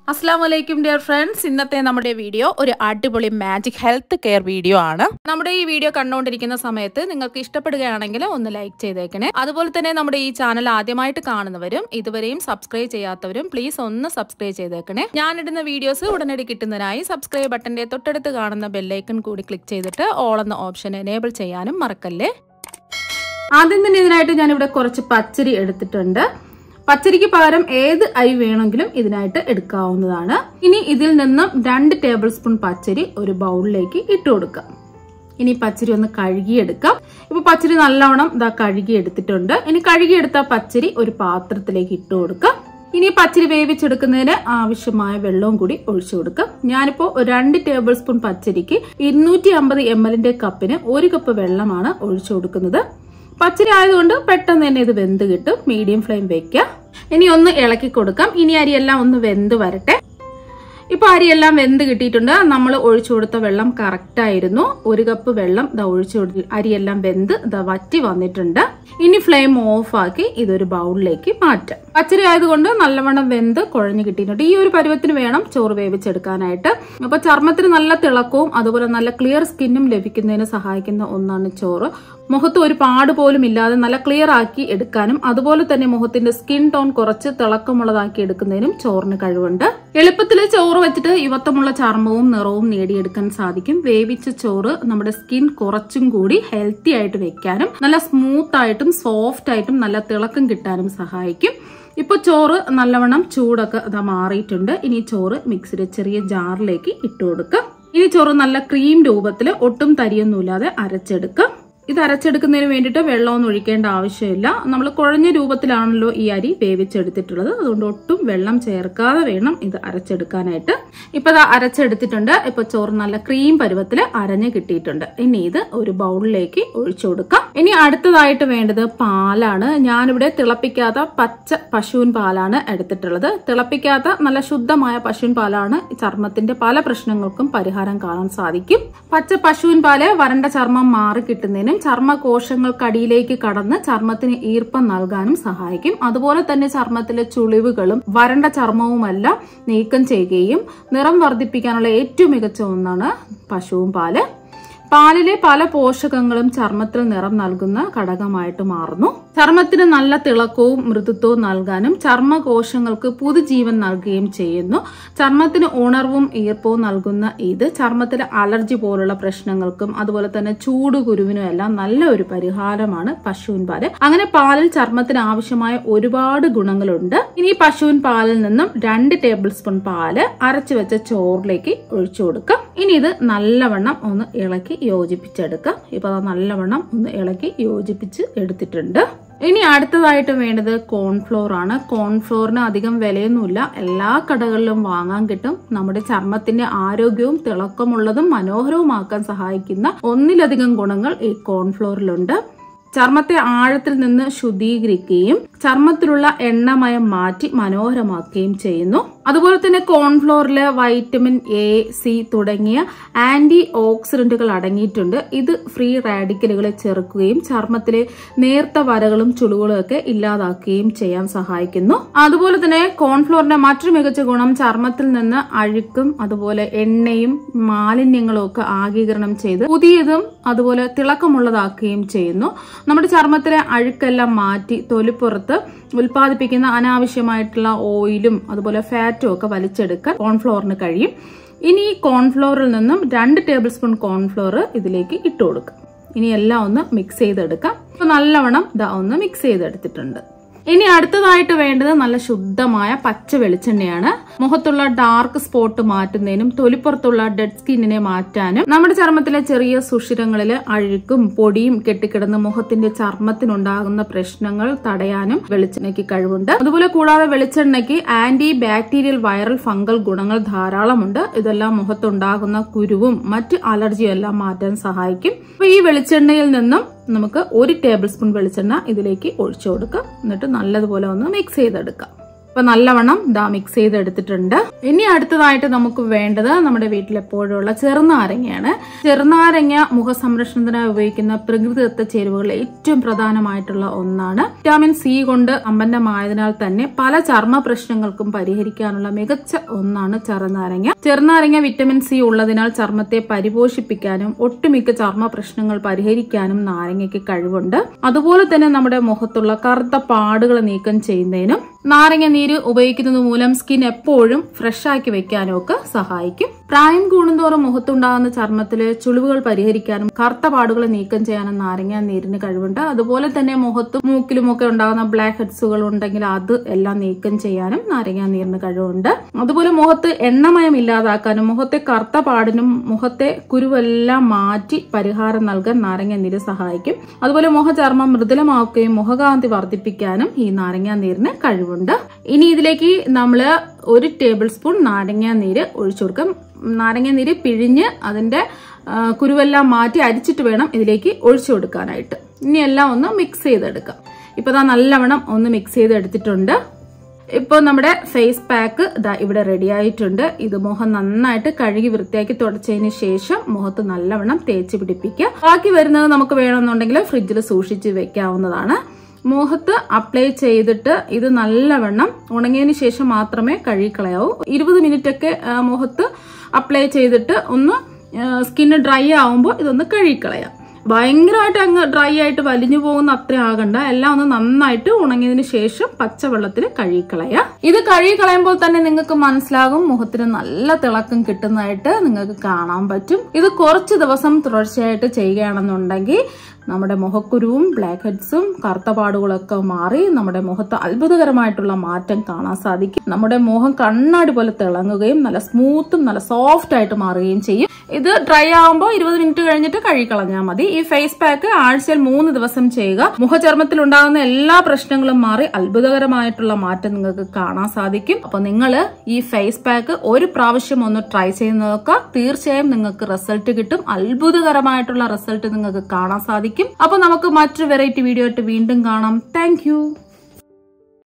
അസ്സാം വലൈക്കും dear friends ഇന്നത്തെ നമ്മുടെ വീഡിയോ ഒരു അടിപൊളി മാജിക് ഹെൽത്ത് കെയർ വീഡിയോ ആണ് നമ്മുടെ ഈ വീഡിയോ കണ്ടുകൊണ്ടിരിക്കുന്ന സമയത്ത് നിങ്ങൾക്ക് ഇഷ്ടപ്പെടുകയാണെങ്കിൽ ഒന്ന് ലൈക്ക് ചെയ്തേക്കണേ അതുപോലെ തന്നെ നമ്മുടെ ഈ ചാനൽ ആദ്യമായിട്ട് കാണുന്നവരും ഇതുവരെയും സബ്സ്ക്രൈബ് ചെയ്യാത്തവരും പ്ലീസ് ഒന്ന് സബ്സ്ക്രൈബ് ചെയ്തേക്കണേ ഞാനിടുന്ന വീഡിയോസ് ഉടനടി കിട്ടുന്നതിനായി സബ്സ്ക്രൈബ് ബട്ടന്റെ തൊട്ടടുത്ത് കാണുന്ന ബെല്ലൈക്കൺ കൂടി ക്ലിക്ക് ചെയ്തിട്ട് ഓൾ എന്ന ഓപ്ഷൻ എനേബിൾ ചെയ്യാനും മറക്കല്ലേ ആദ്യം തന്നെ ഇതിനായിട്ട് ഞാനിവിടെ കുറച്ച് പച്ചരി എടുത്തിട്ടുണ്ട് പച്ചരിക്ക് പകരം ഏത് അരി വേണമെങ്കിലും ഇതിനായിട്ട് എടുക്കാവുന്നതാണ് ഇനി ഇതിൽ നിന്നും രണ്ട് ടേബിൾ സ്പൂൺ പച്ചരി ഒരു ബൗളിലേക്ക് ഇട്ട് കൊടുക്കാം ഇനി പച്ചരി ഒന്ന് കഴുകിയെടുക്കാം ഇപ്പൊ പച്ചരി നല്ലവണ്ണം ഇതാ കഴുകി എടുത്തിട്ടുണ്ട് ഇനി കഴുകിയെടുത്ത പച്ചരി ഒരു പാത്രത്തിലേക്ക് ഇട്ട് കൊടുക്കാം ഇനി പച്ചരി വേവിച്ചെടുക്കുന്നതിന് ആവശ്യമായ വെള്ളവും കൂടി ഒഴിച്ചു കൊടുക്കാം ഞാനിപ്പോ ഒരു രണ്ട് ടേബിൾ സ്പൂൺ പച്ചരിക്ക് ഇരുന്നൂറ്റി അമ്പത് എം എല്ലിന്റെ കപ്പിന് ഒരു കപ്പ് വെള്ളമാണ് ഒഴിച്ചു കൊടുക്കുന്നത് പച്ചരി ആയതുകൊണ്ട് പെട്ടെന്ന് തന്നെ ഇത് വെന്ത് കിട്ടും മീഡിയം ഫ്ലെയിം വെക്കാം ഇനി ഒന്ന് ഇളക്കി കൊടുക്കാം ഇനി അരിയെല്ലാം ഒന്ന് വെന്ത് വരട്ടെ ഇപ്പൊ അരിയെല്ലാം വെന്ത് കിട്ടിയിട്ടുണ്ട് നമ്മൾ ഒഴിച്ചു കൊടുത്ത വെള്ളം കറക്റ്റ് ആയിരുന്നു ഒരു കപ്പ് വെള്ളം ഇതാ ഒഴിച്ചു കൊടുത്തി അരിയെല്ലാം വെന്ത് ഇതാ വറ്റി വന്നിട്ടുണ്ട് ഇനി ഫ്ലെയിം ഓഫ് ആക്കി ഇതൊരു ബൗളിലേക്ക് മാറ്റാം പച്ചരി ആയതുകൊണ്ട് നല്ലവണ്ണം വെന്ത് കുഴഞ്ഞു കിട്ടിയിട്ടുണ്ട് ഈ ഒരു പരുവത്തിന് വേണം ചോറ് വേവിച്ചെടുക്കാനായിട്ട് അപ്പൊ ചർമ്മത്തിന് നല്ല തിളക്കവും അതുപോലെ നല്ല ക്ലിയർ സ്കിന്നും ലഭിക്കുന്നതിന് സഹായിക്കുന്ന ഒന്നാണ് ചോറ് മുഖത്ത് ഒരു പാട് പോലും ഇല്ലാതെ നല്ല ക്ലിയർ ആക്കി എടുക്കാനും അതുപോലെ തന്നെ മുഖത്തിന്റെ സ്കിൻ ടോൺ കുറച്ച് തിളക്കമുള്ളതാക്കി എടുക്കുന്നതിനും ചോറിന് കഴിവുണ്ട് എളുപ്പത്തിൽ ചോറ് വെച്ചിട്ട് യുവത്വമുള്ള ചർമ്മവും നിറവും നേടിയെടുക്കാൻ സാധിക്കും വേവിച്ച ചോറ് നമ്മുടെ സ്കിൻ കുറച്ചും കൂടി ഹെൽത്തി ആയിട്ട് വെക്കാനും നല്ല സ്മൂത്ത് ആയിട്ടും സോഫ്റ്റ് ആയിട്ടും നല്ല തിളക്കം കിട്ടാനും സഹായിക്കും ഇപ്പൊ ചോറ് നല്ലവണ്ണം ചൂടൊക്കെ അതാ മാറിയിട്ടുണ്ട് ഇനി ചോറ് മിക്സിയുടെ ചെറിയ ജാറിലേക്ക് ഇട്ട് കൊടുക്കുക ഇനി ചോറ് നല്ല ക്രീം രൂപത്തിൽ ഒട്ടും തരിയൊന്നുമില്ലാതെ അരച്ചെടുക്കുക ഇത് അരച്ചെടുക്കുന്നതിന് വേണ്ടിയിട്ട് വെള്ളമൊന്നും ഒഴിക്കേണ്ട ആവശ്യമില്ല നമ്മൾ കുഴഞ്ഞ രൂപത്തിലാണല്ലോ ഈ അരി വേവിച്ചെടുത്തിട്ടുള്ളത് അതുകൊണ്ട് ഒട്ടും വെള്ളം ചേർക്കാതെ വേണം ഇത് അരച്ചെടുക്കാനായിട്ട് ഇപ്പൊ ഇത് അരച്ചെടുത്തിട്ടുണ്ട് ഇപ്പൊ ചോറ് നല്ല ക്രീം പരുവത്തിൽ അരഞ്ഞ് കിട്ടിയിട്ടുണ്ട് ഇനി ഇത് ഒരു ബൗളിലേക്ക് ഒഴിച്ചു കൊടുക്കാം ഇനി അടുത്തതായിട്ട് വേണ്ടത് പാലാണ് ഞാനിവിടെ തിളപ്പിക്കാത്ത പച്ച പശുവിൻ പാലാണ് എടുത്തിട്ടുള്ളത് തിളപ്പിക്കാത്ത നല്ല ശുദ്ധമായ പശുവിൻ പാലാണ് ചർമ്മത്തിന്റെ പല പ്രശ്നങ്ങൾക്കും പരിഹാരം കാണാൻ സാധിക്കും പച്ച പശുവിൻ പാല് വരണ്ട ചർമ്മം മാറി കിട്ടുന്നതിനും ചർമ്മകോശങ്ങൾക്കടിയിലേക്ക് കടന്ന് ചർമ്മത്തിന് ഈർപ്പം നൽകാനും സഹായിക്കും അതുപോലെ തന്നെ ചർമ്മത്തിലെ ചുളിവുകളും വരണ്ട ചർമ്മവുമെല്ലാം നീക്കം ചെയ്യുകയും നിറം വർദ്ധിപ്പിക്കാനുള്ള ഏറ്റവും മികച്ച ഒന്നാണ് പശുവും പാല് പാലിലെ പല പോഷകങ്ങളും ചർമ്മത്തിൽ നിറം നൽകുന്ന ഘടകമായിട്ട് മാറുന്നു ചർമ്മത്തിന് നല്ല തിളക്കവും മൃദുത്വവും നൽകാനും ചർമ്മകോശങ്ങൾക്ക് പുതുജീവൻ നൽകുകയും ചെയ്യുന്നു ചർമ്മത്തിന് ഉണർവും ഈർപ്പവും നൽകുന്ന ഇത് ചർമ്മത്തിലെ അലർജി പോലുള്ള പ്രശ്നങ്ങൾക്കും അതുപോലെ തന്നെ ചൂട് കുരുവിനും എല്ലാം നല്ല ഒരു പരിഹാരമാണ് പശുവിൻ പാല് അങ്ങനെ പാലിൽ ചർമ്മത്തിന് ആവശ്യമായ ഒരുപാട് ഗുണങ്ങളുണ്ട് ഇനി പശുവിൻ പാലിൽ നിന്നും രണ്ട് ടേബിൾ സ്പൂൺ പാല് അരച്ചു വെച്ച ചോറിലേക്ക് ഒഴിച്ചു കൊടുക്കാം ഇനി ഇത് നല്ലവണ്ണം ഒന്ന് ഇളക്കി യോജിപ്പിച്ചെടുക്കാം ഇപ്പൊ അത് നല്ലവണ്ണം ഒന്ന് ഇളക്കി യോജിപ്പിച്ച് എടുത്തിട്ടുണ്ട് ഇനി അടുത്തതായിട്ട് വേണ്ടത് കോൺഫ്ലോർ ആണ് കോൺഫ്ലോറിന് അധികം വിലയൊന്നുമില്ല എല്ലാ കടകളിലും വാങ്ങാൻ കിട്ടും നമ്മുടെ ചർമ്മത്തിന്റെ ആരോഗ്യവും തിളക്കമുള്ളതും മനോഹരവുമാക്കാൻ സഹായിക്കുന്ന ഒന്നിലധികം ഗുണങ്ങൾ ഈ കോൺഫ്ലോറിലുണ്ട് ചർമ്മത്തെ ആഴത്തിൽ നിന്ന് ശുദ്ധീകരിക്കുകയും ചർമ്മത്തിലുള്ള എണ്ണമയം മാറ്റി മനോഹരമാക്കുകയും ചെയ്യുന്നു അതുപോലെ തന്നെ കോൺഫ്ലോറില് വൈറ്റമിൻ എ സി തുടങ്ങിയ ആന്റി ഓക്സിഡന്റുകൾ അടങ്ങിയിട്ടുണ്ട് ഇത് ഫ്രീ റാഡിക്കലുകളെ ചെറുക്കുകയും ചർമ്മത്തിലെ നേർത്ത വരകളും ചുളിവുകളും ഒക്കെ ഇല്ലാതാക്കുകയും ചെയ്യാൻ സഹായിക്കുന്നു അതുപോലെ തന്നെ കോൺഫ്ലോറിന്റെ മറ്റൊരു മികച്ച ഗുണം ചർമ്മത്തിൽ നിന്ന് അഴുക്കും അതുപോലെ എണ്ണയും മാലിന്യങ്ങളും ഒക്കെ ആഗീകരണം ചെയ്ത് പുതിയതും അതുപോലെ തിളക്കമുള്ളതാക്കുകയും ചെയ്യുന്നു നമ്മുടെ ചർമ്മത്തിലെ അഴുക്കെല്ലാം മാറ്റി തൊലിപ്പുറത്ത് ഉൽപ്പാദിപ്പിക്കുന്ന അനാവശ്യമായിട്ടുള്ള ഓയിലും അതുപോലെ ഫാറ്റും ഒക്കെ വലിച്ചെടുക്കാൻ കോൺഫ്ലോറിന് കഴിയും ഇനി ഈ കോൺഫ്ലോറിൽ നിന്നും രണ്ട് ടേബിൾ സ്പൂൺ കോൺഫ്ലോർ ഇതിലേക്ക് ഇട്ട് കൊടുക്കാം ഇനി എല്ലാം ഒന്ന് മിക്സ് ചെയ്തെടുക്കാം അപ്പൊ നല്ലവണ്ണം ഇതാ ഒന്ന് മിക്സ് ചെയ്തെടുത്തിട്ടുണ്ട് ഇനി അടുത്തതായിട്ട് വേണ്ടത് നല്ല ശുദ്ധമായ പച്ച വെളിച്ചെണ്ണയാണ് മുഖത്തുള്ള ഡാർക്ക് സ്പോട്ട് മാറ്റുന്നതിനും തൊലിപ്പുറത്തുള്ള ഡെഡ് സ്കിന്നിനെ മാറ്റാനും നമ്മുടെ ചർമ്മത്തിലെ ചെറിയ സുഷിരങ്ങളിൽ അഴുക്കും പൊടിയും കെട്ടിക്കിടന്ന് മുഖത്തിന്റെ ചർമ്മത്തിനുണ്ടാകുന്ന പ്രശ്നങ്ങൾ തടയാനും വെളിച്ചെണ്ണയ്ക്ക് കഴിവുണ്ട് അതുപോലെ കൂടാതെ വെളിച്ചെണ്ണയ്ക്ക് ആന്റി ബാക്ടീരിയൽ വൈറൽ ഫംഗൽ ഗുണങ്ങൾ ധാരാളമുണ്ട് ഇതെല്ലാം മുഖത്തുണ്ടാകുന്ന കുരുവും മറ്റ് അലർജിയും എല്ലാം മാറ്റാൻ സഹായിക്കും അപ്പൊ ഈ വെളിച്ചെണ്ണയിൽ നിന്നും നമുക്ക് ഒരു ടേബിൾ സ്പൂൺ വെളിച്ചെണ്ണ ഇതിലേക്ക് ഒഴിച്ചു കൊടുക്കാം എന്നിട്ട് നല്ലതുപോലെ ഒന്ന് മിക്സ് ചെയ്തെടുക്കാം ഇപ്പൊ നല്ലവണ്ണം ഇതാ മിക്സ് ചെയ്ത് എടുത്തിട്ടുണ്ട് ഇനി അടുത്തതായിട്ട് നമുക്ക് വേണ്ടത് നമ്മുടെ വീട്ടിൽ എപ്പോഴുള്ള ചെറുനാരങ്ങയാണ് ചെറുനാരങ്ങ മുഖ സംരക്ഷണത്തിനായി ഉപയോഗിക്കുന്ന പ്രകൃതിദത്ത ചേരുവകളിൽ ഏറ്റവും പ്രധാനമായിട്ടുള്ള ഒന്നാണ് വിറ്റാമിൻ സി കൊണ്ട് സമ്പന്നമായതിനാൽ തന്നെ പല ചർമ്മ പ്രശ്നങ്ങൾക്കും പരിഹരിക്കാനുള്ള മികച്ച ഒന്നാണ് ചെറുനാരങ്ങ ചെറുനാരങ്ങ വിറ്റമിൻ സി ഉള്ളതിനാൽ ചർമ്മത്തെ പരിപോഷിപ്പിക്കാനും ഒട്ടുമിക്ക ചർമ്മ പ്രശ്നങ്ങൾ പരിഹരിക്കാനും നാരങ്ങയ്ക്ക് കഴിവുണ്ട് അതുപോലെ തന്നെ നമ്മുടെ മുഖത്തുള്ള കറുത്ത പാടുകൾ നീക്കം ചെയ്യുന്നതിനും നാരങ്ങ നീര് ഉപയോഗിക്കുന്നത് മൂലം സ്കിൻ എപ്പോഴും ഫ്രഷ് ആക്കി വെക്കാനും ഒക്കെ സഹായിക്കും പ്രായം കൂടുന്തോറും മുഖത്തുണ്ടാകുന്ന ചർമ്മത്തിലെ ചുളിവുകൾ പരിഹരിക്കാനും കറുത്ത പാടുകൾ നീക്കം ചെയ്യാനും നാരങ്ങ നീരിന് കഴിവുണ്ട് അതുപോലെ തന്നെ മുഖത്തും മൂക്കിലും ഒക്കെ ഉണ്ടാകുന്ന ബ്ലാക്ക് ഹെഡ്സുകൾ ഉണ്ടെങ്കിൽ അത് എല്ലാം നീക്കം ചെയ്യാനും നാരങ്ങ നീരിന് കഴിവുണ്ട് അതുപോലെ മുഖത്ത് എണ്ണമയം ഇല്ലാതാക്കാനും മുഖത്തെ കറുത്ത പാടിനും മുഖത്തെ കുരുവെല്ലാം മാറ്റി പരിഹാരം നൽകാൻ നാരങ്ങ നീര് സഹായിക്കും അതുപോലെ മുഖചർമ്മം മൃദുലമാക്കുകയും മുഖകാന്തി വർദ്ധിപ്പിക്കാനും ഈ നാരങ്ങ നീരിന് കഴിവുണ്ട് ഇനി ഇതിലേക്ക് നമ്മൾ ഒരു ടേബിൾ സ്പൂൺ നാരങ്ങ നീര് ഒഴിച്ചു കൊടുക്കാം നാരങ്ങ നീര് പിഴിഞ്ഞ് അതിന്റെ ആ, കുരുവെല്ലാം മാറ്റി അരിച്ചിട്ട് വേണം ഇതിലേക്ക് ഒഴിച്ചു കൊടുക്കാനായിട്ട് ഇനി എല്ലാം ഒന്ന് മിക്സ് ചെയ്തെടുക്കാം ഇപ്പൊ ദാ നല്ലവണ്ണം ഒന്ന് മിക്സ് ചെയ്ത് എടുത്തിട്ടുണ്ട് ഇപ്പോൾ നമ്മുടെ ഫേസ് പാക്ക് ഇതാ ഇവിടെ റെഡി ആയിട്ടുണ്ട് ഇത് മുഖം നന്നായിട്ട് കഴുകി വൃത്തിയാക്കി തുടച്ചതിന് ശേഷം മുഖത്ത് നല്ലവണ്ണം തേച്ച് പിടിപ്പിക്കുക ബാക്കി വരുന്നത് നമുക്ക് വേണമെന്നുണ്ടെങ്കിൽ ഫ്രിഡ്ജിൽ സൂക്ഷിച്ച് വെക്കാവുന്നതാണ് മുഖത്ത് അപ്ലൈ ചെയ്തിട്ട് ഇത് നല്ലവണ്ണം ഉണങ്ങിയതിന് ശേഷം മാത്രമേ കഴുകിക്കളയാവൂ ഇരുപത് മിനിറ്റ് ഒക്കെ ആ, മുഖത്ത് അപ്ലൈ ചെയ്തിട്ട് ഒന്ന് സ്കിന്ന് ഡ്രൈ ആവുമ്പോൾ ഇതൊന്ന് കഴുകിക്കളയാം ഭയങ്കരമായിട്ട് അങ്ങ് ഡ്രൈ ആയിട്ട് വലിഞ്ഞു പോകുന്ന അത്ര ആകണ്ട എല്ലാം ഒന്ന് നന്നായിട്ട് ഉണങ്ങിയതിന് ശേഷം പച്ചവെള്ളത്തിൽ കഴുകിക്കളയാ ഇത് കഴുകിക്കളയുമ്പോൾ തന്നെ നിങ്ങൾക്ക് മനസ്സിലാകും മുഖത്തിന് നല്ല തിളക്കം കിട്ടുന്നതായിട്ട് നിങ്ങൾക്ക് കാണാൻ പറ്റും ഇത് കുറച്ച് ദിവസം തുടർച്ചയായിട്ട് ചെയ്യുകയാണെന്നുണ്ടെങ്കിൽ നമ്മുടെ മുഖക്കുരുവും ബ്ലാക്ക് ഹെഡ്സും കറുത്ത പാടുകളൊക്കെ മാറി നമ്മുടെ മുഖത്ത് അത്ഭുതകരമായിട്ടുള്ള മാറ്റം കാണാൻ സാധിക്കും നമ്മുടെ മുഖം കണ്ണാടി പോലെ തിളങ്ങുകയും നല്ല സ്മൂത്തും നല്ല സോഫ്റ്റ് ആയിട്ട് മാറുകയും ചെയ്യും ഇത് ഡ്രൈ ആവുമ്പോൾ ഇരുപത് മിനിറ്റ് കഴിഞ്ഞിട്ട് കഴുകിക്കളഞ്ഞാൽ മതി ഈ ഫേസ് പാക്ക് ആഴ്ചയിൽ മൂന്ന് ദിവസം ചെയ്യുക മുഖചർമ്മത്തിൽ ഉണ്ടാകുന്ന എല്ലാ പ്രശ്നങ്ങളും മാറി അത്ഭുതകരമായിട്ടുള്ള മാറ്റം നിങ്ങൾക്ക് കാണാൻ സാധിക്കും അപ്പൊ നിങ്ങൾ ഈ ഫേസ് പാക്ക് ഒരു പ്രാവശ്യം ഒന്ന് ട്രൈ ചെയ്ത് നോക്കുക തീർച്ചയായും നിങ്ങൾക്ക് റിസൾട്ട് കിട്ടും അത്ഭുതകരമായിട്ടുള്ള റിസൾട്ട് നിങ്ങൾക്ക് കാണാൻ സാധിക്കും അപ്പൊ നമുക്ക് മറ്റൊരു വെറൈറ്റി വീഡിയോ ആയിട്ട് വീണ്ടും കാണാം താങ്ക്